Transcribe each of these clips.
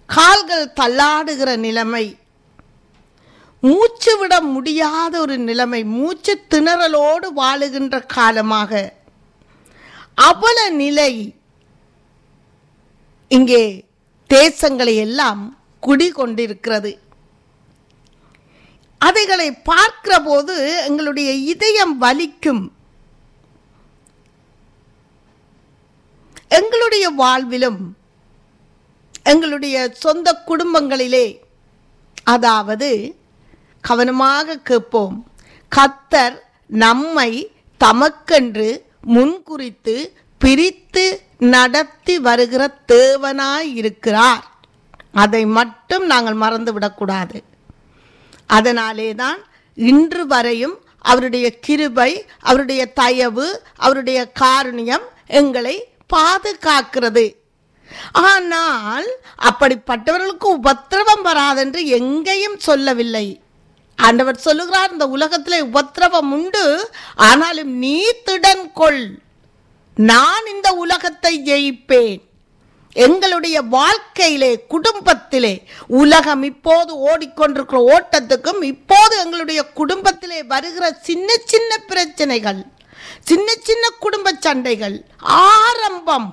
கால்கள் தள்ளாடுகிற நிலைமை மூச்சு விட முடியாத ஒரு நிலைமை மூச்சு திணறலோடு வாழுகின்ற காலமாக அவல நிலை இங்கே தேசங்களை எல்லாம் குடிகொண்டிருக்கிறது அவைகளை பார்க்கிற போது எங்களுடைய இதயம் வலிக்கும் எங்களுடைய வாழ்விலும் எங்களுடைய சொந்த குடும்பங்களிலே அதாவது கவனமாக கேட்போம் கத்தர் நம்மை தமக்கென்று முன்குறித்து பிரித்து நடத்தி வருகிற தேவனாய் இருக்கிறார் அதை மட்டும் நாங்கள் மறந்துவிடக்கூடாது அதனாலே தான் இன்று வரையும் அவருடைய கிருபை அவருடைய தயவு அவருடைய காருண்யம் எங்களை பாதுகாக்கிறது ஆனால் அப்படிப்பட்டவர்களுக்கு உபத்திரவம் வராதென்று எங்கேயும் சொல்லவில்லை ஆண்டவர் சொல்லுகிறார் இந்த உலகத்திலே உபத்திரவம் உண்டு ஆனாலும் நீ திடன் கொள் நான் இந்த உலகத்தை ஜெயிப்பேன் எங்களுடைய வாழ்க்கையிலே குடும்பத்திலே உலகம் இப்போது ஓடிக்கொண்டிருக்கிற ஓட்டத்துக்கும் இப்போது எங்களுடைய குடும்பத்திலே வருகிற சின்ன சின்ன பிரச்சனைகள் சின்ன சின்ன குடும்ப சண்டைகள் ஆரம்பம்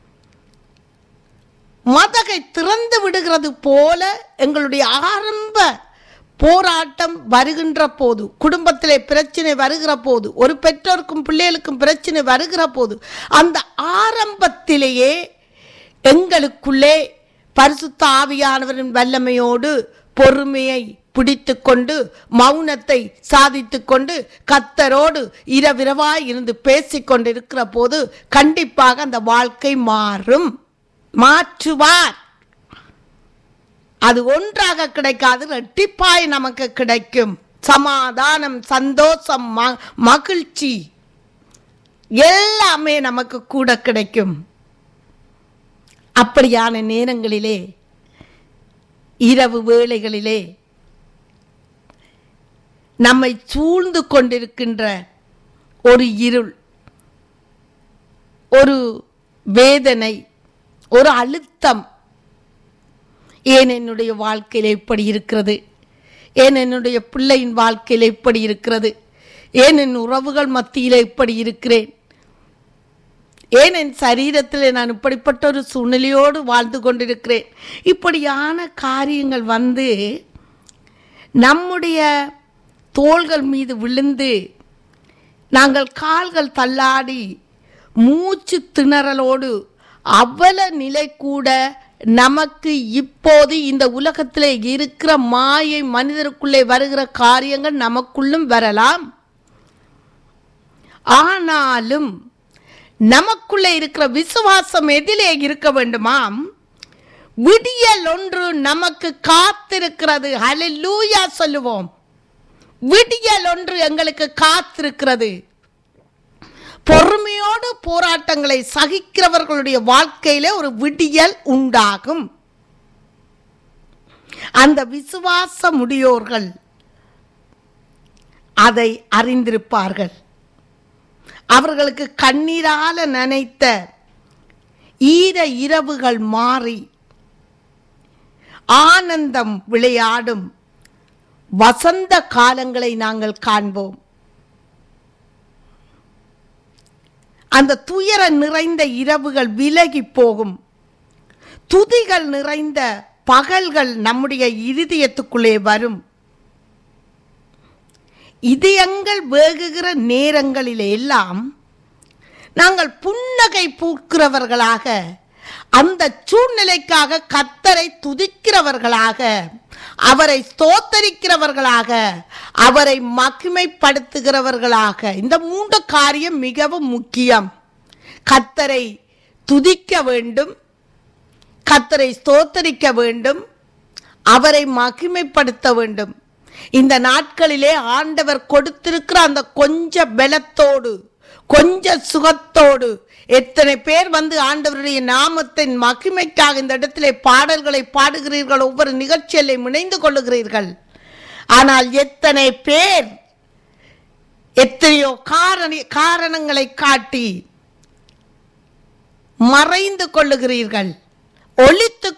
மதகை திறந்து விடுகிறது போல எங்களுடைய ஆரம்ப போராட்டம் வருகின்ற போது குடும்பத்திலே பிரச்சனை வருகிற போது ஒரு பெற்றோருக்கும் பிள்ளைகளுக்கும் பிரச்சனை வருகிற போது அந்த ஆரம்பத்திலேயே எங்களுக்குள்ளே பரிசுத்த ஆவியானவரின் வல்லமையோடு பொறுமையை பிடித்து கொண்டு மௌனத்தை சாதித்து கொண்டு கத்தரோடு இரவிரவாய் இருந்து பேசிக் கொண்டிருக்கிற போது கண்டிப்பாக அந்த வாழ்க்கை மாறும் மாற்றுவார் அது ஒன்றாக கிடைக்காது ரெட்டிப்பாய் நமக்கு கிடைக்கும் சமாதானம் சந்தோஷம் ம- மகிழ்ச்சி எல்லாமே நமக்கு கூட கிடைக்கும் அப்படியான நேரங்களிலே இரவு வேளைகளிலே நம்மை சூழ்ந்து கொண்டிருக்கின்ற ஒரு இருள் ஒரு வேதனை ஒரு அழுத்தம் ஏன் என்னுடைய வாழ்க்கையில் இப்படி இருக்கிறது ஏன் என்னுடைய பிள்ளையின் வாழ்க்கையில் இப்படி இருக்கிறது ஏன் என் உறவுகள் மத்தியில் இப்படி இருக்கிறேன் ஏன் என் சரீரத்தில் நான் இப்படிப்பட்ட ஒரு சூழ்நிலையோடு வாழ்ந்து கொண்டிருக்கிறேன் இப்படியான காரியங்கள் வந்து நம்முடைய தோள்கள் மீது விழுந்து நாங்கள் கால்கள் தள்ளாடி மூச்சு திணறலோடு அவ்வள நிலை கூட நமக்கு இப்போது இந்த உலகத்தில் இருக்கிற மாயை மனிதருக்குள்ளே வருகிற காரியங்கள் நமக்குள்ளும் வரலாம் ஆனாலும் நமக்குள்ளே இருக்கிற விசுவாசம் எதிலே இருக்க வேண்டுமாம் விடியல் ஒன்று நமக்கு காத்திருக்கிறது ஹalleluya சொல்லுவோம் விடியல் ஒன்று எங்களுக்கு காத்திருக்கிறது பொறுமையோடு போராட்டங்களை சகிக்கிறவர்களுடைய வாழ்க்கையில ஒரு விடியல் உண்டாகும் அந்த விசுவாச முடியோர்கள் அதை அறிந்திருப்பார்கள் அவர்களுக்கு கண்ணீரால நனைத்த ஈர இரவுகள் மாறி ஆனந்தம் விளையாடும் வசந்த காலங்களை நாங்கள் காண்போம் அந்த துயர நிறைந்த இரவுகள் விலகி போகும் துதிகள் நிறைந்த பகல்கள் நம்முடைய இருதயத்துக்குள்ளே வரும் இதயங்கள் வேகுகிற நேரங்களிலே எல்லாம் நாங்கள் புன்னகை பூக்கிறவர்களாக அந்த சூழ்நிலைக்காக கத்தரை துதிக்கிறவர்களாக அவரை ஸ்தோத்தரிக்கிறவர்களாக அவரை மகிமைப்படுத்துகிறவர்களாக இந்த மூன்று காரியம் மிகவும் முக்கியம் கத்தரை துதிக்க வேண்டும் கத்தரை ஸ்தோத்தரிக்க வேண்டும் அவரை மகிமைப்படுத்த வேண்டும் இந்த நாட்களிலே ஆண்டவர் கொடுத்திருக்கிற அந்த கொஞ்ச பலத்தோடு கொஞ்ச சுகத்தோடு எத்தனை பேர் வந்து ஆண்டவருடைய நாமத்தின் மகிமைக்காக இந்த இடத்திலே பாடல்களை பாடுகிறீர்கள் ஒவ்வொரு நிகழ்ச்சியிலே இணைந்து கொள்ளுகிறீர்கள் ஆனால் எத்தனை பேர் எத்தனையோ காரண காரணங்களை காட்டி மறைந்து கொள்ளுகிறீர்கள் ஒளித்து